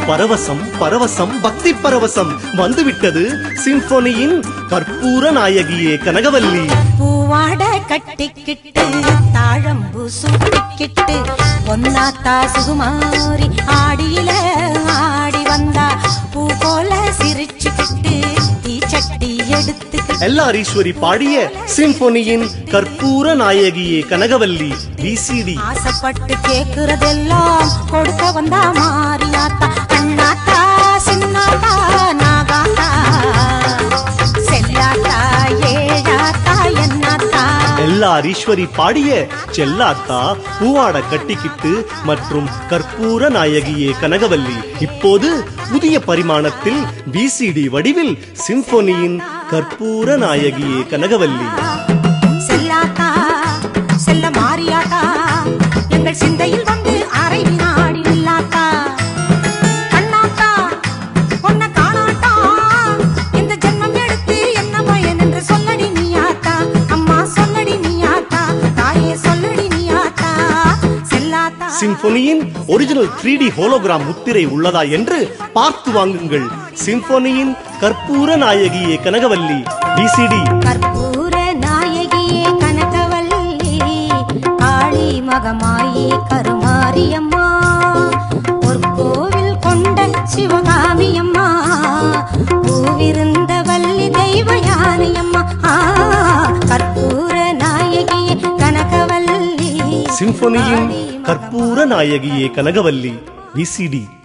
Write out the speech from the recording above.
பரவசம் பரவசம் பக்தி பரவசம் வந்துவிட்டது சிம்பொனியின் கற்பூர நாயகியே கனகவல்லி பூவாட கட்டிக்கிட்டு தாழம்பூ சூட்டிக்கிட்டு ஒன்னாத்தா சுகுமாரி ஆடியில ஆடி வந்தா பூ போல சிரிச்சுக்கிட்டு தீச்சட்டி எடுத்துக்கிட்டு எல்லாரீஸ்வரி பாடிய சிம்பொனியின் கற்பூர நாயகியே கனகவல்லி விசிடி ஆசைப்பட்டு கேக்குறதெல்லாம் கொடுக்க வந்தா மாறியாத்தா அண்ணாத்தா சின்னாத்தா நாகாத்தா செல்லாத்தா ஏழாத்தா என்னாத்தா எல்லாரீஸ்வரி பாடிய செல்லாத்தா பூவாட கட்டிக்கிட்டு மற்றும் கற்பூர நாயகியே கனகவல்லி இப்போது புதிய பரிமாணத்தில் விசிடி வடிவில் சிம்பொனியின் கற்பூர நாயகியே கனகவல்லி செல்லாத்தா செல்ல மாறியாத்தா எங்கள் சிந்தையில் வந்து அரை வினாடி நில்லாத்தா கண்ணாத்தா உன்னை காணாட்டா இந்த ஜென்மம் எடுத்து என்ன பயன் என்று சொல்லடி நீயாத்தா அம்மா சொல்லடி நீயாத்தா தாயே சொல்லடி நீயாத்தா செல்லாத்தா சிம்பொனியின் ஒரிஜினல் 3D ஹோலோகிராம் முத்திரை உள்ளதா என்று பார்த்து வாங்குங்கள் சிம்பொனியின் கற்பூர நாயகியே கனகவல்லி விசிடி கற்பூர நாயகியே கனகவல்லி காளி மகமாயி கருமாரியம்மா ஒரு கோவில் கொண்ட சிவகாமியம்மா பூவிருந்த வள்ளி தெய்வ யானையம்மா ஆ, கற்பூர நாயகியே கனகவல்லி சிம்பொனியின் காளி கற்பூர நாயகியே கனகவல்லி விசிடி